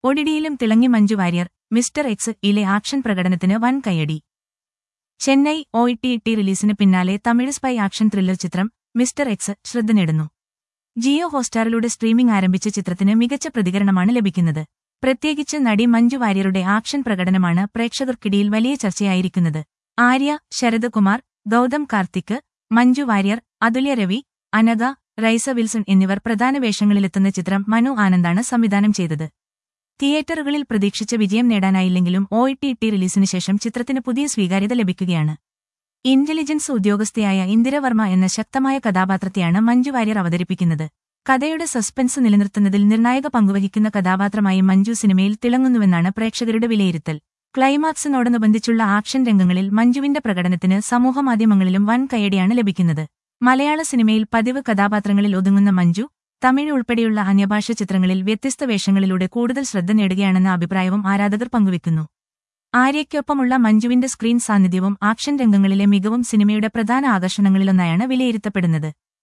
ഒഡിഡിയിലും തിളങ്ങി Manju Warrier mister X ഇലെ action പ്രകടനത്തിന് വൻ കയ്യടി ചെന്നൈ ഒ ടി ടി റിലീസിന് പിന്നാലെ തമിഴ് സ്പൈ ആക്ഷൻ ത്രില്ലർ ചിത്രം മിസ്റ്റർ എക്സ് ശ്രദ്ധ നേടുന്നു ജിയോ ഹോസ്റ്റാറിലൂടെ സ്ട്രീമിംഗ് ആരംഭിച്ച ചിത്രത്തിന് മികച്ച പ്രതികരണമാണ് ലഭിക്കുന്നത് പ്രത്യേകിച്ച് നടി മഞ്ജു വാര്യരുടെ ആക്ഷൻ പ്രകടനമാണ് പ്രേക്ഷകർക്കിടയിൽ വലിയ ചർച്ചയായിരിക്കുന്നത് ആര്യ ശരദകുമാർ ഗൗതം കാർത്തിക് മഞ്ജു വാര്യർ അതുല്യ രവി അനഘ റൈസ വിൽസൺ എന്നിവർ പ്രധാന വേഷങ്ങളിലെത്തുന്ന ചിത്രം മനു ആനന്ദാണ് സംവിധാനം ചെയ്തത് തിയേറ്ററുകളിൽ പ്രതീക്ഷിച്ച വിജയം നേടാനായില്ലെങ്കിലും ഒ ടി ടി റിലീസിന് ശേഷം ചിത്രത്തിന് പുതിയ സ്വീകാര്യത ലഭിക്കുകയാണ് ഇന്റലിജൻസ് ഉദ്യോഗസ്ഥയായ ഇന്ദിരവർമ്മ എന്ന ശക്തമായ കഥാപാത്രത്തെയാണ് മഞ്ജു വാര്യർ അവതരിപ്പിക്കുന്നത് കഥയുടെ സസ്പെൻസ് നിലനിർത്തുന്നതിൽ നിർണായക പങ്കുവഹിക്കുന്ന കഥാപാത്രമായി മഞ്ജു സിനിമയിൽ തിളങ്ങുന്നുവെന്നാണ് പ്രേക്ഷകരുടെ വിലയിരുത്തൽ ക്ലൈമാക്സിനോടനുബന്ധിച്ചുള്ള ആക്ഷൻ രംഗങ്ങളിൽ മഞ്ജുവിന്റെ പ്രകടനത്തിന് സമൂഹമാധ്യമങ്ങളിലും വൻ കയ്യടിയാണ് ലഭിക്കുന്നത് മലയാള സിനിമയിൽ പതിവ് കഥാപാത്രങ്ങളിൽ ഒതുങ്ങുന്ന മഞ്ജു തമിഴ് ഉൾപ്പെടെയുള്ള അന്യഭാഷ ചിത്രങ്ങളിൽ വ്യത്യസ്ത വേഷങ്ങളിലൂടെ കൂടുതൽ ശ്രദ്ധ നേടുകയാണെന്ന അഭിപ്രായവും ആരാധകർ പങ്കുവെക്കുന്നു ആര്യയ്ക്കൊപ്പമുള്ള മഞ്ജുവിന്റെ സ്ക്രീൻ സാന്നിധ്യവും ആക്ഷൻ രംഗങ്ങളിലെ മികവും സിനിമയുടെ പ്രധാന ആകർഷണങ്ങളിലൊന്നായാണ് വിലയിരുത്തപ്പെടുന്നത്